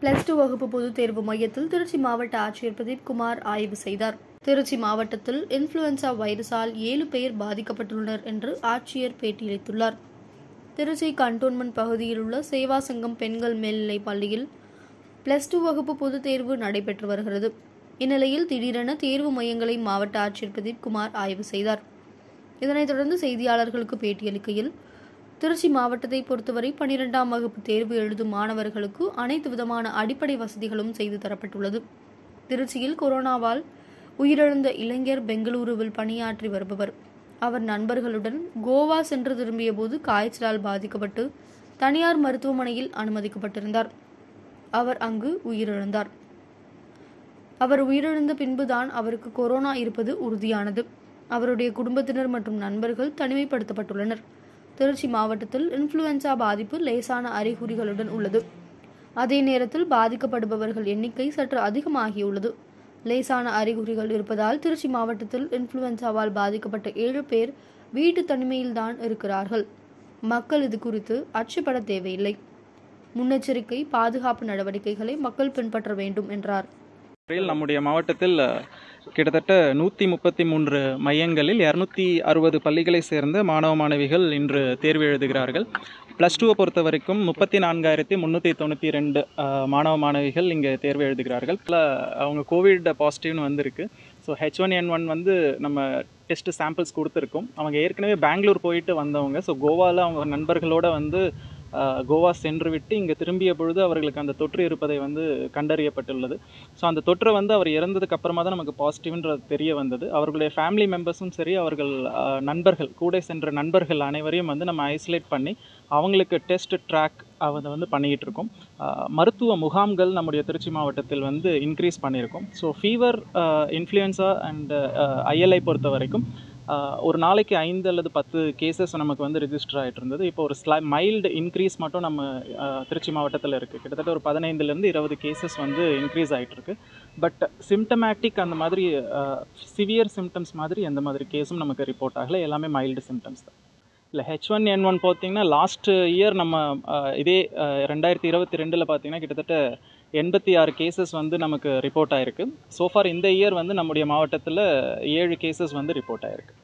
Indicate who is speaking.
Speaker 1: plus two வகுப்பு பொதுத் தேர்வு மையத்தில் திருச்சி மாவட்ட ஆட்சியர் பிரதீப் குமார் ஆய்வு செய்தார் திருச்சி மாவட்டத்தில் இன்ஃப்ளூயன்சா வைரஸால் ஏழு பேர் பாதிக்கப்பட்டுள்ளனர் என்று ஆட்சியர் பேட்டியளித்துள்ளார் திருச்சி கண்டோன்மெண்ட் பகுதியில் உள்ள சேவா சங்கம் பெண்கள் மேல்நிலைப் பள்ளியில் பிளஸ் டூ வகுப்பு பொதுத் தேர்வு நடைபெற்று வருகிறது இந்நிலையில் திடீரென தேர்வு மையங்களை மாவட்ட ஆட்சியர் பிரதீப் குமார் ஆய்வு செய்தார் இதனைத் தொடர்ந்து செய்தியாளர்களுக்கு பேட்டியளிக்கையில் திருச்சி மாவட்டத்தை பொறுத்தவரை பனிரெண்டாம் வகுப்பு தேர்வு எழுதும் மாணவர்களுக்கு அனைத்து விதமான அடிப்படை வசதிகளும் செய்து தரப்பட்டுள்ளது திருச்சியில் கொரோனாவால் உயிரிழந்த இளைஞர் பெங்களூருவில் பணியாற்றி வருபவர் அவர் நண்பர்களுடன் கோவா சென்று திரும்பிய போது காய்ச்சலால் பாதிக்கப்பட்டு தனியார் மருத்துவமனையில் அனுமதிக்கப்பட்டிருந்தார் அவர் அங்கு உயிரிழந்தார் அவர் உயிரிழந்த பின்புதான் அவருக்கு கொரோனா இருப்பது உறுதியானது அவருடைய குடும்பத்தினர் மற்றும் நண்பர்கள் தனிமைப்படுத்தப்பட்டுள்ளனர் திருச்சி மாவட்டத்தில் இன்ஃப்ளூயன்சா பாதிப்பு லேசான அறிகுறிகளுடன் உள்ளது அதே நேரத்தில் பாதிக்கப்படுபவர்கள் எண்ணிக்கை சற்று அதிகமாகியுள்ளது லேசான அறிகுறிகள் இருப்பதால் திருச்சி மாவட்டத்தில் இன்ஃப்ளூயன்சாவால் பாதிக்கப்பட்ட ஏழு பேர் வீட்டு தனிமையில்தான் இருக்கிறார்கள் மக்கள் இது குறித்து அச்சப்பட தேவையில்லை முன்னெச்சரிக்கை பாதுகாப்பு நடவடிக்கைகளை மக்கள் பின்பற்ற வேண்டும் என்றார்
Speaker 2: வரையில் நம்முடைய மாவட்டத்தில் அஹ், கிட்டத்தட்ட நூற்றி முப்பத்தி மூன்று மையங்களில் இரநூத்தி அறுபது பள்ளிகளை சேர்ந்த மாணவ மாணவிகள் இன்று தேர்வு எழுதுகிறார்கள் ப்ளஸ் டூவை பொறுத்த வரைக்கும் முப்பத்தி நான்காயிரத்தி முந்நூற்றி தொண்ணூற்றி ரெண்டு மாணவ மாணவிகள் இங்கே தேர்வு எழுதுகிறார்கள் இதுல அவங்க கோவிட் பாசிட்டிவ்னு வந்திருக்கு so H one N one வந்து நம்ம டெஸ்ட் சாம்பிள்ஸ் கொடுத்துருக்கோம் அவங்க ஏற்கனவே பெங்களூர் போயிட்டு வந்தவங்க ஸோ கோவாவில் அவங்க நண்பர்களோட வந்து அஹ், கோவா சென்று விட்டு இங்கே திரும்பிய பொழுது அவர்களுக்கு அந்த தொற்று இருப்பதை வந்து கண்டறியப்பட்டுள்ளது ஸோ அந்த தொற்றை வந்து அவர் இறந்ததுக்கு அப்புறமா தான் நமக்கு பாசிட்டிவ்ன்றது தெரிய வந்தது அவர்களுடைய ஃபேமிலி மெம்பர்ஸும் சரி அவர்கள் அஹ், நண்பர்கள் கூட சென்ற நண்பர்கள் அனைவரையும் வந்து நம்ம ஐசோலேட் பண்ணி அவங்களுக்கு டெஸ்ட் ட்ராக் அதை வந்து பண்ணிக்கிட்டு இருக்கோம் அஹ், மருத்துவ முகாம்கள் நம்முடைய திருச்சி மாவட்டத்தில் வந்து இன்க்ரீஸ் பண்ணியிருக்கோம் so fever influenza and ILI பொறுத்த வரைக்கும் அஹ், ஒரு நாளைக்கு ஐந்து அல்லது பத்து கேசஸ் நமக்கு வந்து ரிஜிஸ்டர் ஆகிட்டு இருந்தது இப்போ ஒரு ஸ்லை மைல்டு இன்க்ரீஸ் மட்டும் நம்ம அஹ், திருச்சி மாவட்டத்தில் இருக்குது கிட்டத்தட்ட ஒரு பதினைந்துலேருந்து இருபது கேசஸ் வந்து இன்க்ரீஸ் ஆகிட்டு இருக்கு பட் சிம்டமேட்டிக் அந்த மாதிரி சிவியர் சிம்டம்ஸ் மாதிரி எந்த மாதிரி கேஸும் நமக்கு ரிப்போர்ட் ஆகலை எல்லாமே மைல்டு சிம்டம்ஸ் தான் இல்லை ஹெச் ஒன் என் ஒன் பார்த்தீங்கன்னா லாஸ்ட் இயர் நம்ம அஹ், இதே அஹ், ரெண்டாயிரத்தி இருபத்தி ரெண்டில் பார்த்தீங்கன்னா கிட்டத்தட்ட எண்பத்தி ஆறு கேசஸ் வந்து நமக்கு ரிப்போர்ட் ஆயிருக்கு ஸோஃபார் இந்த இயர் வந்து நம்முடைய மாவட்டத்தில் ஏழு கேசஸ் வந்து ரிப்போர்ட் ஆயிருக்கு